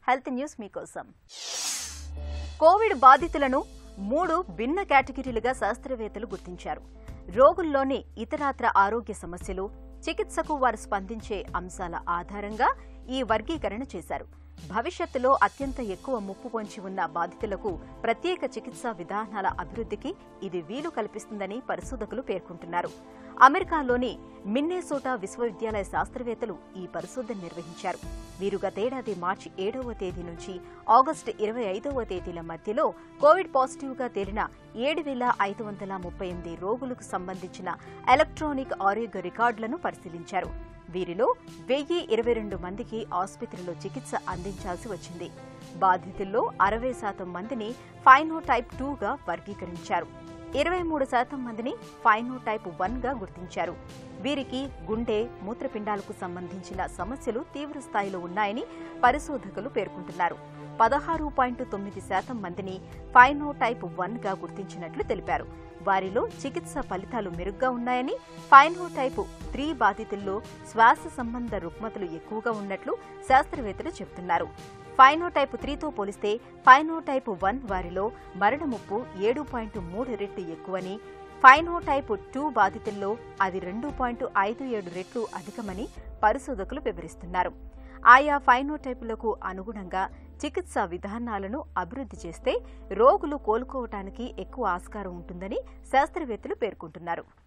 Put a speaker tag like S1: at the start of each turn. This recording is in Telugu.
S1: హెల్త్ న్యూస్ మీకోసం కోవిడ్ బాధితులను మూడు భిన్న కేటగిరీలుగా శాస్త్రవేత్తలు గుర్తించారు రోగుల్లోని ఇతరాత్ర ఆరోగ్య సమస్యలు చికిత్సకు వారు స్పందించే అంశాల ఆధారంగా ఈ వర్గీకరణ చేశారు భవిష్యత్తులో అత్యంత ఎక్కువ ముప్పు పొంచి ఉన్న బాధితులకు ప్రత్యేక చికిత్సా విధానాల అభివృద్ధికి ఇది వీలు కల్పిస్తుందని పరిశోధకులు పేర్కొంటున్నారు అమెరికాలోని మిన్నేసోటా విశ్వవిద్యాలయ శాస్త్రవేత్తలు ఈ పరిశోధన నిర్వహించారు వీరు గతేడాది మార్చి ఏడవ తేదీ నుంచి ఆగస్టు ఇరవై ఐదవ తేదీల మధ్యలో కోవిడ్ పాజిటివ్గా తేలిన ఏడు వేల ఐదు వందల ముప్పై ఎనిమిది రోగులకు సంబంధించిన ఎలక్ట్రానిక్ ఆరోగ్య రికార్డులను పరిశీలించారు వీరిలో వెయ్యి ఇరవై రెండు మందికి ఆసుపత్రిలో చికిత్స అందించాల్సి వచ్చింది బాధితుల్లో అరవై శాతం మందిని ఫైనోటైప్ టూగా వర్గీకరించారు ఇరవై మూడు శాతం మందిని ఫైనోటైప్ వన్ గా గుర్తించారు వీరికి గుండె మూత్రపిండాలకు సంబంధించిన సమస్యలు తీవ్ర స్థాయిలో ఉన్నాయని పరిశోధకులు పేర్కొంటున్నారు పదహారు పాయింట్ తొమ్మిది శాతం మందిని ఫైనోటైప్ వన్ గా గుర్తించినట్లు తెలిపారు వారిలో చికిత్స ఫలితాలు మెరుగ్గా ఉన్నాయని ఫైనోటైప్ త్రీ బాధితుల్లో శ్వాస సంబంధ రుగ్మతలు ఎక్కువగా ఉన్నట్లు శాస్త్రవేత్తలు చెబుతున్నారు ఫైనోటైప్ త్రీతో పోలిస్తే ఫైనోటైప్ వన్ వారిలో మరణ ముప్పు ఏడు పాయింట్ మూడు రెట్లు ఎక్కువని ఫైనోటైప్ టూ బాధితుల్లో అది రెండు పాయింట్ ఐదు ఏడు రెట్లు అధికమని పరిశోధకులు వివరిస్తున్నారు ఆయా ఫైనోటైపులకు అనుగుణంగా చికిత్సా విధానాలను అభివృద్ధి చేస్తే రోగులు కోలుకోవటానికి ఎక్కువ ఆస్కారం ఉంటుందని శాస్త్రవేత్తలు పేర్కొంటున్నారు